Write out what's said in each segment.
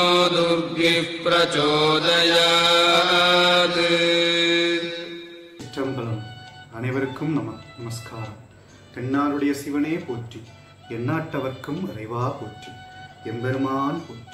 दुर्गिः प्रचोदयात् சிற்றம்பலம் அனைவருக்கும் நம நமஸ்காரம் தென்னாருடைய சிவனே போற்றி எந்நாட்டவர்க்கும் இறைவா போற்றி எம்பெருமான் போற்றி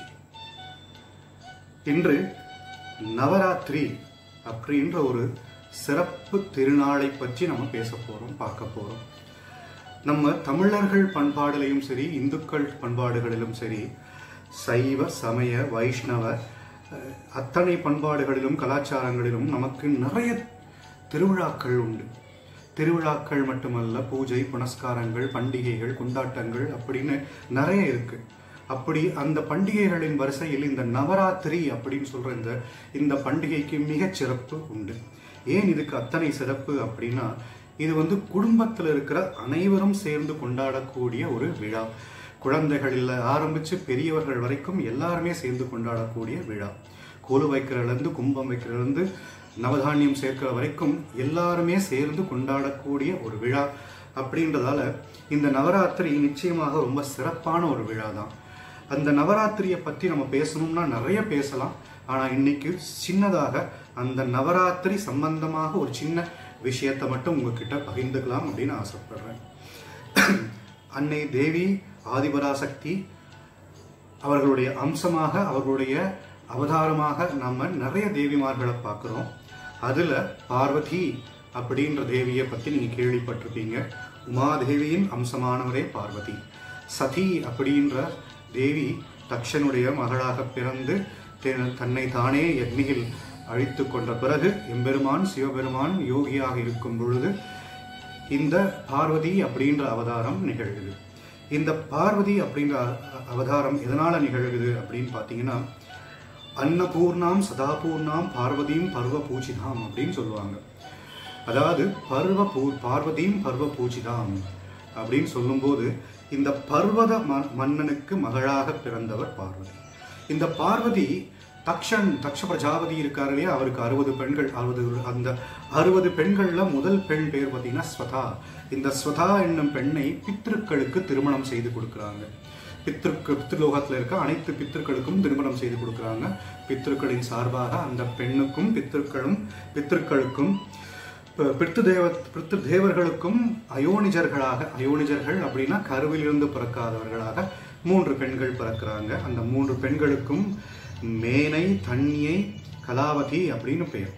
இன்று நவராத்திரி அப்படின்ற ஒரு சிறப்பு திருநாளை பற்றி நம்ம பேச போறோம் பார்க்க போறோம் நம்ம தமிழர்கள் பண்பாடுலையும் சரி இந்துக்கள் பண்பாடுகளிலும் சரி சைவ சமய வைஷ்ணவ அஹ், அத்தனை பண்பாடுகளிலும் கலாச்சாரங்களிலும் நமக்கு நிறைய திருவிழாக்கள் உண்டு திருவிழாக்கள் மட்டுமல்ல பூஜை புனஸ்காரங்கள் பண்டிகைகள் கொண்டாட்டங்கள் அப்படின்னு நிறைய இருக்கு அப்படி அந்த பண்டிகைகளின் வரிசையில் இந்த நவராத்திரி அப்படின்னு சொல்ற இந்த இந்த பண்டிகைக்கு மிகச் சிறப்பு உண்டு ஏன் இதுக்கு அத்தனை சிறப்பு அப்படின்னா இது வந்து குடும்பத்தில் இருக்கிற அனைவரும் சேர்ந்து கொண்டாடக்கூடிய ஒரு விழா குழந்தைகளில் ஆரம்பிச்சு பெரியவர்கள் வரைக்கும் எல்லாருமே சேர்ந்து கொண்டாடக்கூடிய விழா கோலு வைக்கிறதுலேருந்து கும்பம் வைக்கிறதுலேருந்து நவதானியம் சேர்க்கிற வரைக்கும் எல்லாருமே சேர்ந்து கொண்டாடக்கூடிய ஒரு விழா அப்படின்றதால இந்த நவராத்திரி நிச்சயமாக ரொம்ப சிறப்பான ஒரு விழா தான் அந்த நவராத்திரியை பற்றி நம்ம பேசணும்னா நிறைய பேசலாம் ஆனால் இன்னைக்கு சின்னதாக அந்த நவராத்திரி சம்பந்தமாக ஒரு சின்ன விஷயத்தை மட்டும் உங்ககிட்ட பகிர்ந்துக்கலாம் அப்படின்னு ஆசைப்படுறேன் அன்னை தேவி ஆதிபராசக்தி அவர்களுடைய அம்சமாக அவர்களுடைய அவதாரமாக நம்ம நிறைய தேவிமார்களை பார்க்குறோம் அதில் பார்வதி அப்படின்ற தேவியை பற்றி நீங்கள் கேள்விப்பட்டிருப்பீங்க உமாதேவியின் அம்சமானவரே பார்வதி சதி அப்படின்ற தேவி தக்ஷனுடைய மகளாக பிறந்து தெ- தன்னை தானே யக்னியில் அழித்து கொண்ட பிறகு எம்பெருமான் சிவபெருமான் யோகியாக இருக்கும் பொழுது இந்த பார்வதி அப்படின்ற அவதாரம் நிகழ்குது இந்த பார்வதி அப்படின்ற அ- அவதாரம் எதனால நிகழ்குது அப்படின்னு பார்த்தீங்கன்னா அன்னபூர்ணாம் சதாபூர்ணாம் பார்வதியும் பர்வ பூஜிதாம் அப்படின்னு சொல்லுவாங்க அதாவது பர்வ பூ பார்வதியும் பர்வ பூஜிதாம் அப்படின்னு சொல்லும்போது இந்த பர்வத ம- மன்னனுக்கு மகளாக பிறந்தவர் பார்வதி இந்த பார்வதி தக்ஷன் தக்ஷ பிரஜாபதி இருக்காரு இல்லையா அவருக்கு அறுபது பெண்கள் அறுபது அந்த அறுபது பெண்கள்ல முதல் பெண் பேர் பார்த்தீங்கன்னா ஸ்வதா இந்த ஸ்வதா என்னும் பெண்ணை பித்ருக்களுக்கு திருமணம் செய்து கொடுக்குறாங்க பித்ருக்கு பித்ருலோகத்தில் இருக்க அனைத்து பித்ருக்களுக்கும் திருமணம் செய்து கொடுக்குறாங்க பித்ருக்களின் சார்பாக அந்த பெண்ணுக்கும் பித்ருக்களும் பித்ருக்களுக்கும் ப- பித்ரு தேவ பித்ரு தேவர்களுக்கும் அயோனிஜர்களாக அயோனிஜர்கள் அப்படின்னா கருவிலிருந்து பிறக்காதவர்களாக மூன்று பெண்கள் பிறக்கிறாங்க அந்த மூன்று பெண்களுக்கும் மேனை தன்யை கலாவதி அப்படின்னு பெயர்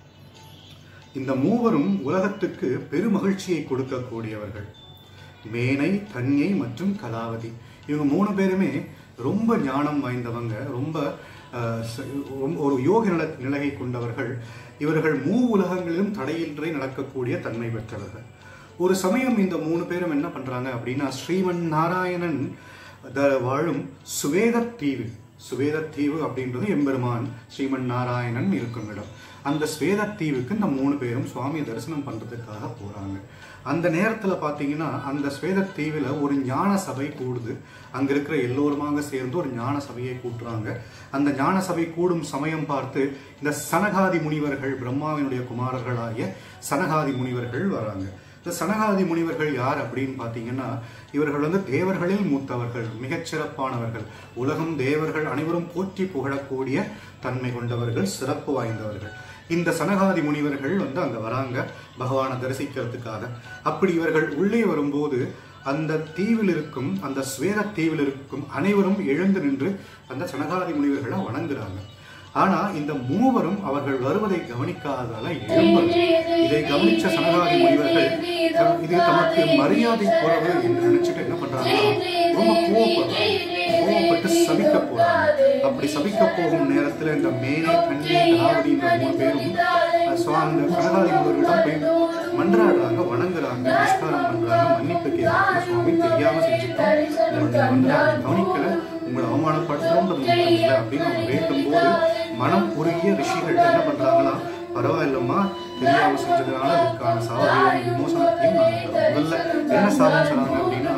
இந்த மூவரும் உலகத்துக்கு பெருமகிழ்ச்சியை கொடுக்கக்கூடியவர்கள் மேனை தன்யை மற்றும் கலாவதி இவங்க மூணு பேருமே ரொம்ப ஞானம் வாய்ந்தவங்க ரொம்ப அஹ், ச- ரொம்ப ஒரு யோக நில நிலையை கொண்டவர்கள் இவர்கள் மூ உலகங்களிலும் தடையின்றி நடக்கக்கூடிய தன்மை பெற்றவர்கள் ஒரு சமயம் இந்த மூணு பேரும் என்ன பண்றாங்க அப்படின்னா ஸ்ரீமன் நாராயணன் த- வாழும் சுவேதத் தீவு சுவேதத் தீவு அப்படின்றது எம்பெருமான் ஸ்ரீமன் நாராயணன் இருக்கும் இடம் அந்த ஸ்வேதத் தீவுக்கு இந்த மூணு பேரும் சுவாமியை தரிசனம் பண்றதுக்காக போறாங்க அந்த நேரத்துல பாத்தீங்கன்னா அந்த ஸ்வேதத் தீவுல ஒரு ஞான சபை கூடுது அங்க இருக்கிற எல்லோருமாக சேர்ந்து ஒரு ஞான சபையை கூட்டுறாங்க அந்த ஞான சபை கூடும் சமயம் பார்த்து இந்த சனகாதி முனிவர்கள் பிரம்மாவினுடைய குமாரர்களாகிய சனகாதி முனிவர்கள் வராங்க இந்த சனகாதி முனிவர்கள் யார் அப்படின்னு பார்த்தீங்கன்னா இவர்கள் வந்து தேவர்களில் மூத்தவர்கள் மிகச்சிறப்பானவர்கள் உலகம் தேவர்கள் அனைவரும் போற்றி புகழக்கூடிய தன்மை கொண்டவர்கள் சிறப்பு வாய்ந்தவர்கள் இந்த சனகாதி முனிவர்கள் வந்து அங்க வராங்க பகவானை தரிசிக்கிறதுக்காக அப்படி இவர்கள் உள்ளே வரும்போது அந்த தீவில் இருக்கும் அந்த ஸ்வேத தீவில் இருக்கும் அனைவரும் எழுந்து நின்று அந்த சனகாதி முனிவர்களை வணங்குறாங்க ஆனா இந்த மூவரும் அவர்கள் வருவதை கவனிக்காததால எழும்பல் இதை கவனிச்ச சனகாதி முனிவர்கள் தம்- இது தமக்கு மரியாதை குறைவு என்று நினைச்சிட்டு என்ன பண்றாங்கன்னா ரொம்ப கோவப்படுறாங்க கோவப்பட்டு சபிக்க போறாங்க அப்படி சபிக்க போகும் நேரத்துல இந்த மேனை கண்ணி கலாவதி இந்த மூணு பேரும் அஹ், சுவா- அந்த கனகாதி முனிவர்களிடம் போய் மன்றாடுறாங்க வணங்குறாங்க நமஸ்காரம் பண்றாங்க மன்னிப்பு கேட்கறாங்க சுவாமி தெரியாம செஞ்சுட்டோம் உங்களை வந்து நாங்க கவனிக்கல உங்களை அவமானப்படுத்துறோன்றது மட்டும் இல்லை அப்படின்னு அவங்க வேண்டும் போது மனம் உருகிய ரிஷிகள் என்ன பண்றாங்களா பரவாயில்லம்மா தெரியாம செஞ்சதுனால அதுக்கான சாபத்தையும் விமோசனத்தையும் நாங்க தரோம். முதல்ல என்ன சாபம் சொன்னாங்க அப்படின்னா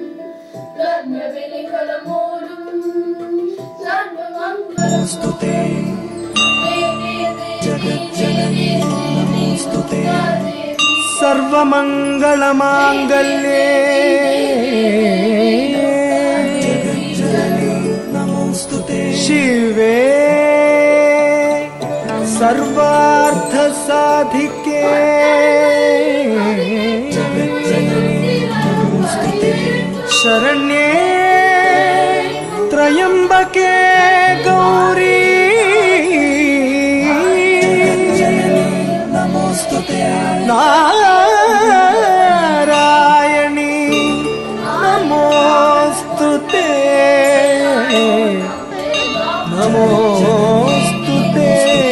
नमोऽस्तु ते जगज्जननी नमोऽस्तु ते सर्वमङ्गलमाङ्गल्ये जगज्जननी नमोऽस्तु ते शिवे सर्वार्थ साधिके शरण्ये त्र्यम्बके गौरी नारायणी नमोऽस्तु ते नमोऽस्तु ते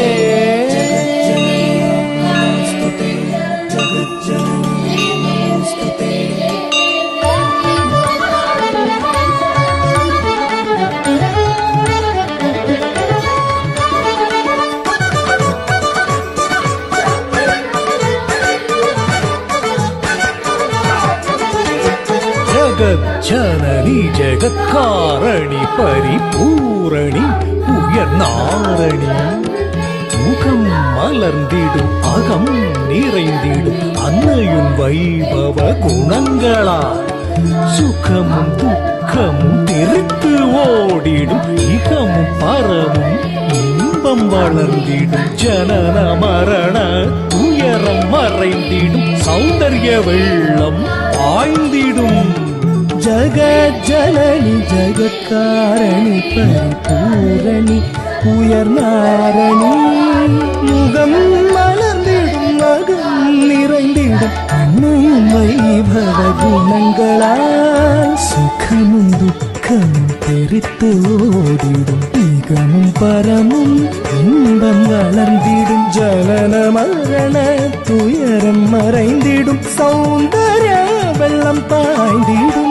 ജഗജ്ജനനി ജഗത്കാരണി പരിപൂരണി ഉയർന്നാരണി മുഖം മലർന്നിടും അകം നിറൈந்திടും അന്നയും വൈഭവ ഗുണങ്ങളാ സുഖമും ദുഃഖമും തിരുത്ത് ഓടിടും ഇഹമും പരമും ഇമ്പം വളർന്നിടും ജനന മരണ തുയരം മറൈந்திടും സൗന്ദര്യ വെള്ളം പാய்ந்திடும் ജഗജ്ജനനി ജഗത്കാരണി പരിപൂരണി ഉയർന്നാരണി മുഖം മലർന്നിടും നകം നിറൈந்திടും അന്നയും വൈഭവ ഗുണങ്ങളാൽ സുഖമും ദുഃഖമും തെറിത്ത് ഓടിടും ഈകമും പരമും ഇമ്പം വളർന്നിടും ജനന മരണ തുയരം മറൈந்திടും സൗന്ദര്യ വെള്ളം പായ്ந்திടും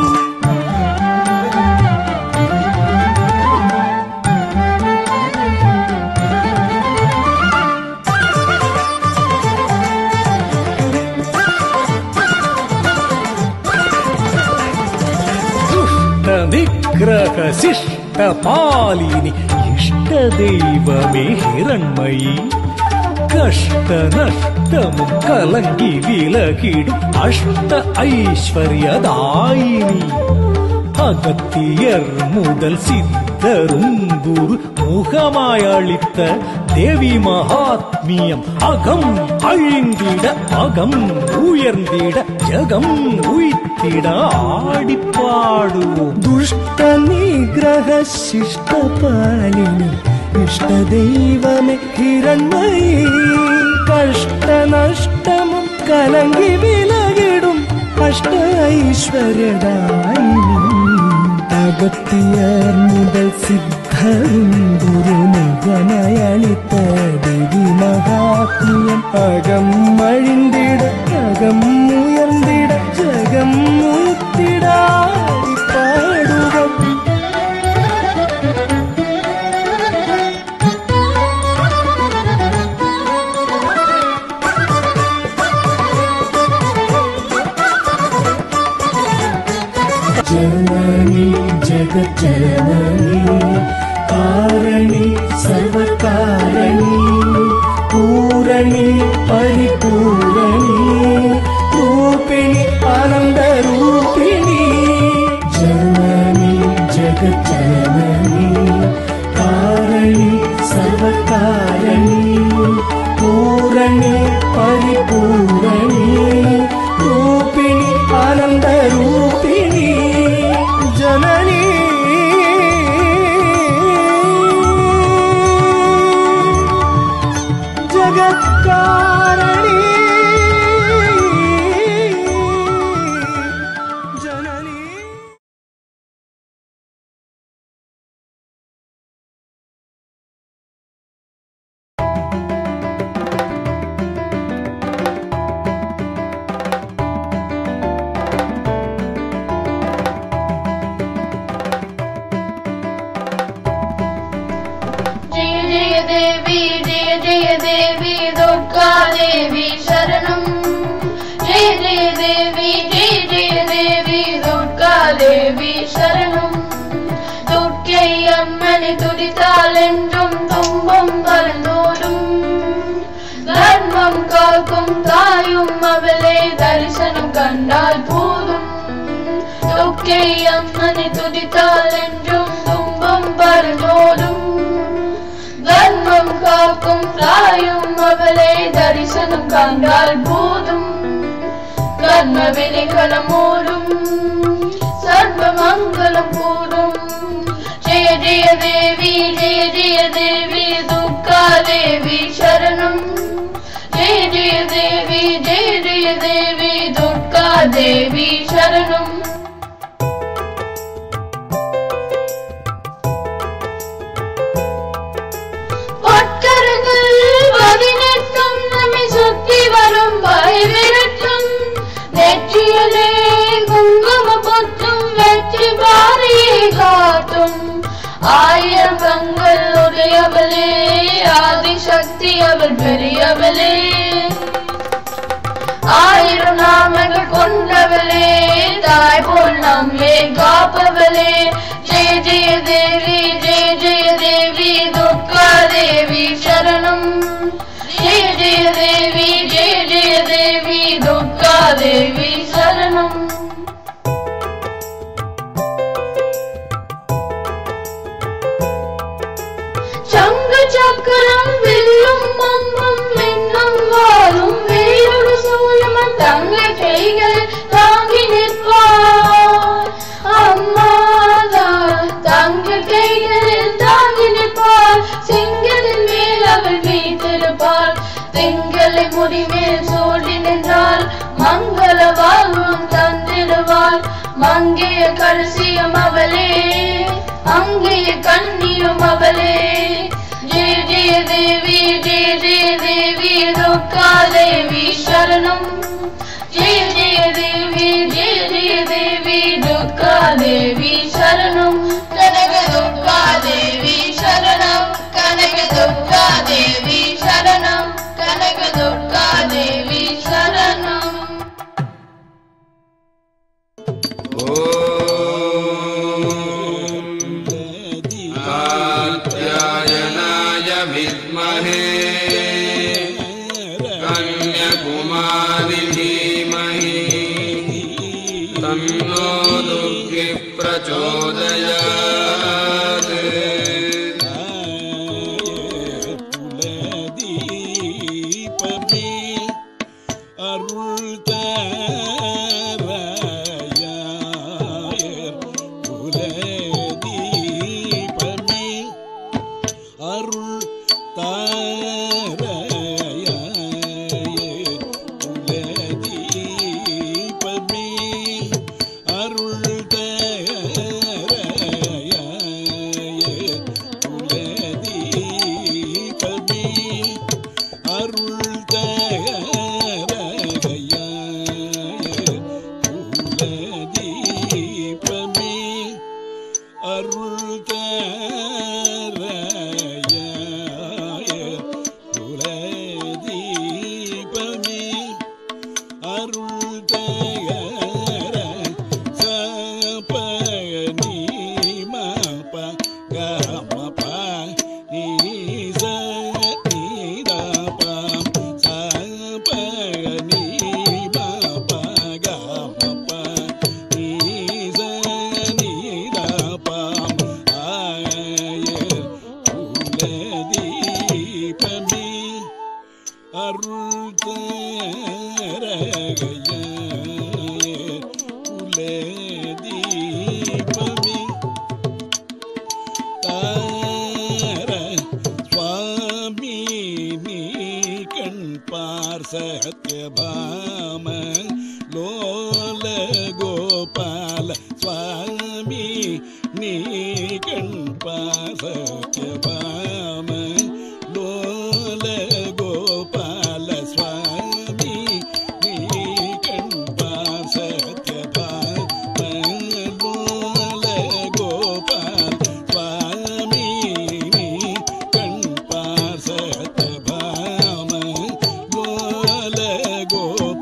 നിഗ്രഹ ശിഷ്ട പാലിനി ഇഷ്ടദൈവമേ ഹിരൺമയി കഷ്ടനഷ്ടമും കലങ്കി വിലകിടും അഷ്ട ഐശ്വര്യദായിനി അകത്തിയർ മുതൽ സിദ്ധരും ഗുരു മുഖമായളിത്ത ദേവി മഹാത്മിയം അകം അഴിന്തിട അകം ഉയർന്നിട ജഗം ഉയർത്തിട ആടിപ്പാടുவோம் ദുഷ്ട നിഗ്രഹ ശിഷ്ടപാലിനി ഇഷ്ടദൈവമേ ഹിരൺമയി കഷ്ടനഷ്ടമും കലങ്കി വിലകിടും അഷ്ട ഐശ്വര്യദായിനി അകത്തിയർ മുതൽ സിദ്ധരും ഗുരുമുഖമയളിത്ത ദേവി മഹാത്മ്യം അകം മഴിന്തിട അകം ഉയർന്നിട ജഗം മുത്തിടാടി പാടുക जननी जगज्जननी कारणि सर्वकारणि पूरणि परिपूरणि रूपिणि आनन्दरूपिणि जननी जगज्जननी कारणि सर्वकारणि पूरणि परिपूरणि रूपिणि आनन्दरूपिणि जननी जगत्कारणि जननी ஜெய ஜெய தேவி ஜெய ஜெய தேவி துர்கா தேவி சரணம் ஜெய ஜெய தேவி ஜெய ஜெய தேவி துர்கா தேவி சரணம் துர்க்கை அம்மனை துடித்தால் என்றும் துன்பம் பறந்தோடும் தர்மம் காக்கும் தாயும் அவளே தரிசனம் கண்டால் போதும் துர்க்கை அம்மனை துடித்தால் என்றும் துன்பம் பரந்தோடும் தர்மம் காக்கும் தாயும் அவளே தரிசனம் கண்டால் போதும் கர்ம வினைகளும் மூடும் சர்வ மங்களம் கூடும் ஜெய ஜெய தேவி ஜெய ஜெய தேவி துர்கா தேவி சரணம் ஜெய ஜெய தேவி ஜெய ஜெய தேவி துர்கா தேவி சரணம் பொற்கரங்கள் பதினெட்டும் நம்மை சுத்தி வரும் பயவிரட்டும் நெற்றியிலே குங்கும பொத்தும் வெற்றி பாரியை காட்டும் ஆயிரம் கண்கள் உடையவளே ஆதிசக்தி அவள் பெரியவளே ஆயிரம் நாமங்கள் கொண்டவளே தாய் போல் நம்மை காப்பவளே ஜெய ஜெய தேவி ஜெய ஜெய தேவி துர்கா தேவி சரணம் ஜெய ஜெய தேவி ஜெய ஜெய தேவி துர்கா தேவி சரணம் சங்கு சக்கரம் வில்லும் மம்பும் மின்னும் வாழும் வேறொரு சூழமன் தங்க கைகள் தாங்கி நிற்பார் அம்மாதான் தங்க கைகளில் தாங்கி நிற்பார் சிங்கத்தின் மேல் அவள் வீத்திருப்பாள் திங்களை முடிமேல் சூடி நின்றால் மங்கள வாழ்வும் தந்திடுவாள் மங்கைய கடைசியும் அவளே அங்கேய கண்ணியும் அவளே ஜெய ஜெய தேவி ஜெய ஜெய தேவி துர்கா தேவி சரணம் ஜெய ஜெய தேவி ஜெய ஜெய தேவி துர்கா தேவி சரணம் கனக துர்கா தேவி சரணம் கனக துர்கா தேவி சரணம் கனக துர்கா தேவி சரணம் कात्यायनाय विद्महे कन्यकुमारि धीमहि तन्नो दुर्गिः प्रचोदयात् தீபமே அருள் தரையாயர் குல தீபமே அருள் தாரையாயர் குல தீபமே அருள் தாரையாயர் குல தீபமே அருள் தரையாய குலதீபமே அருள் தரையாய குலதீபமே அருள் தயர சபனி மப கமப நீச நீதப சபனி மப கமப நீச நீதப ஆய குலதீபமே அருள் தரகைய குலதீபமே தார சுவாமி நீ கண் பார் சத்யபாம லோல கோபால சுவாமி நீ கண் பார் சத்யபாம லோல கோபால சுவாமி நீ கண் பார் சத்யபாம லோல கோபால சுவாமி நீ கண் பார் சத்யபாம லோல கோபால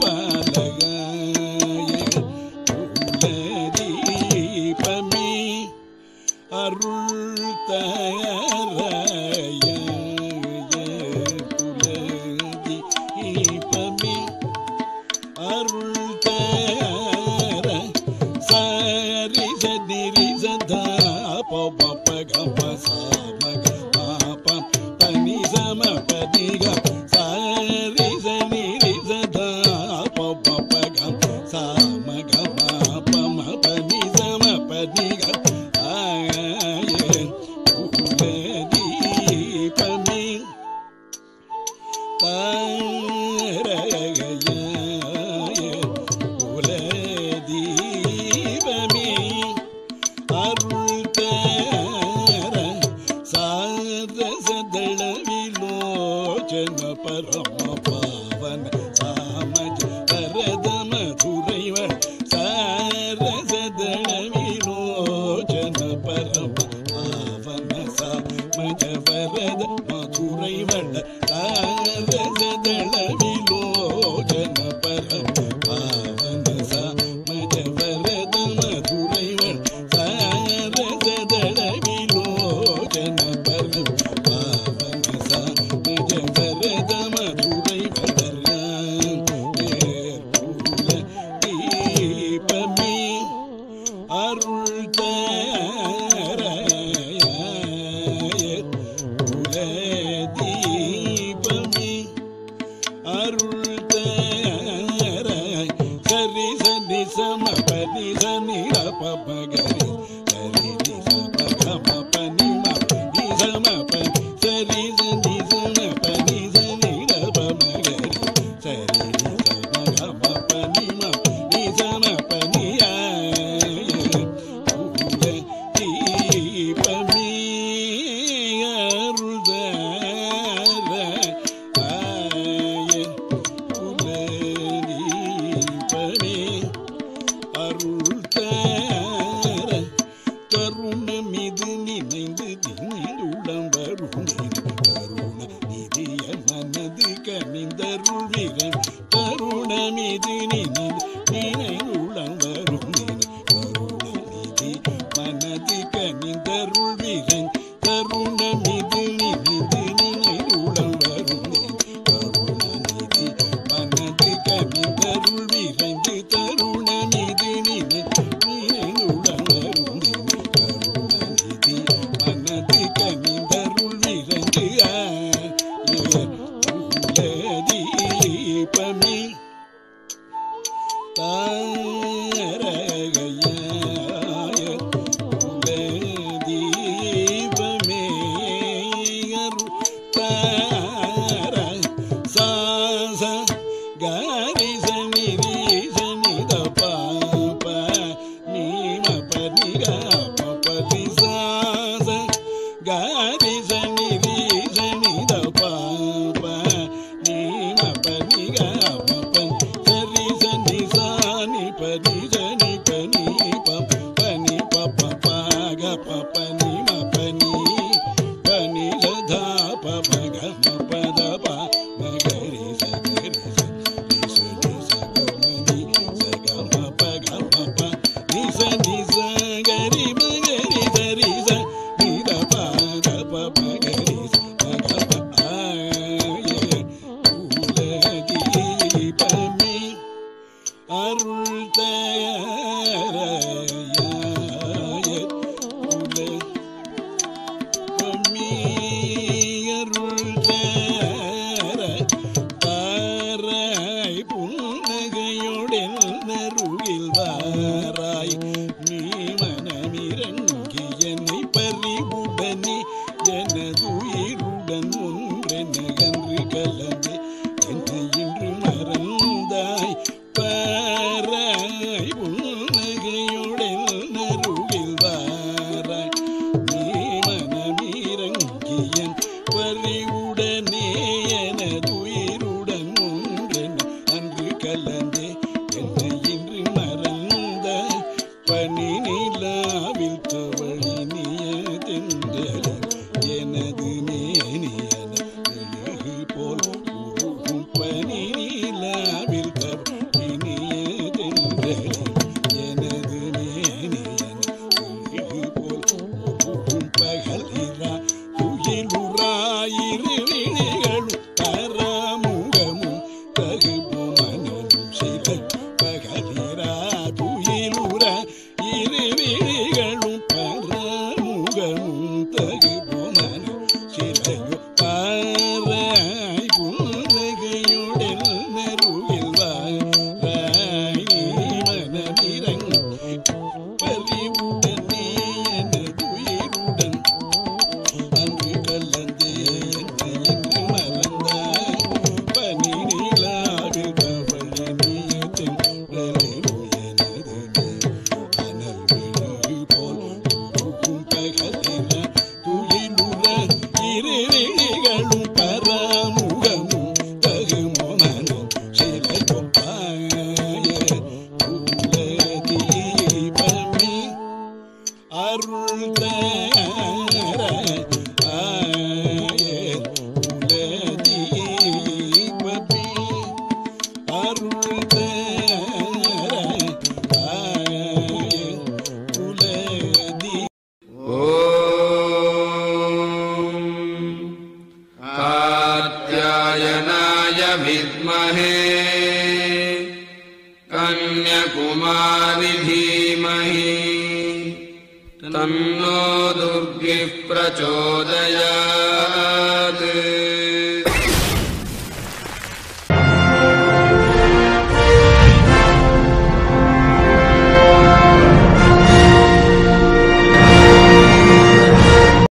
ಸಾರಸದಳ ವಿಲೋಚನ ಪರಮ ಪಾವನ ಸಾಮಜ ವರದ ಮಧುರೈವ ಸಾರಸದಳ ವಿಲೋಚನ ಪರಮ ಪಾವನ ಸಾಮಜ ವರದ ಮಧುರೈವಳ ಸಾರಸದಳ ವಿಲೋಚನ ಪರಮ ಪಾವನ ಸಾಮಜ ವರದ ಮಧುರೈವಳ ಸಾರಸದಳ ವಿಲೋಚನ ಪರಮ ಪಾವನ ಸಾಮಜ ವರದ ಮಧುರೈವಳ தீபமே அருள் குல தீபமே அருள் சரி சனி சம பனி சனி ரப மகரி சரி நி சம கம பனி ம நி சம பனி சரி சனி சம பனி சனி ரப மகரி சரி நி சம கம பனி ம நி சம பனி குல தீபமே அருள் ஆய குலதீபமே அருள் தர தருணமிது நினைந்து திணிந்துளம் வரும் தருண நிதிய மனது கனிந்தருள் வீரன் தருணமிது நினைந்து நினைந்துளம் வரும் தருண நிதி மனது கனிந்தருள் வீரன் தருணமிது நினைந்து நினைந்துளம் வரும் கருணநிதி மனது கனிதருள் விரைந்து தருணநிதி நினை நினைவுடன் கருணநிதி மனது கனிதருள் விரைந்து தீபமே தாரகையாய குலதீபமே தார சாச காரி சனி ரீ சனி த பாப நீம பனி காப பதி சாச காரி சனி ரீ சனி த பாப நீம பனி காப பனி சரி சனி சானி பனி சனி பனி பப பனி பப பாக பனி ம பனி பனி சதா பப கம பத ப மகரி சகரி சரி சரி சகமனி சகம ப கம ப நி ச நி ச கரி மகரி சரி ச நி த ப த ப மகரி ச மக ப ஆய குலதீபமே அருள் தரையாய குல பமீயருள் தர பாராய் புன்னகையுடன் நருகில் வாராய் நீ மனமிறங்கி என்னை பறிவுடனே எனதுயிருடன் ஒன்றென அன்று கலந்து என்னை இன்று மறந்தாய் பாராய் புன்னகையுடன் நருகில் வாராய் நீ மனமிறங்கியன் பறிவுடனே எனதுயிருடன் ஒன்றென அன்று கலந்தே என்னை இன்று மறந்தாய் பனி நிலாவில் தவழி நீயதென்றலில் எனது மேனியன மெழுகு போல் உருகும் பனி நிலாவில் தவழி நீயதென்றலில் எனது மேனியன மெழுகு போல் உருகும் பகலிரா துயிலுறாயிரு விழிகளும் தரமுகமும் தகுபு மனமும் சிலை பகலிரா துயிலுறா இரு விழிகளும் பரமுகமும் தகுபு மனம் சிலையோ பாராய் புன்னகையுடன் நருகில் வாராய் மனமிறங்கி பறிவுடனே எனது உயிருடன் அன்று கலந்தே என்னை कन्यकुमारि धीमहि तन्नो दुर्गिः प्रचोदयात्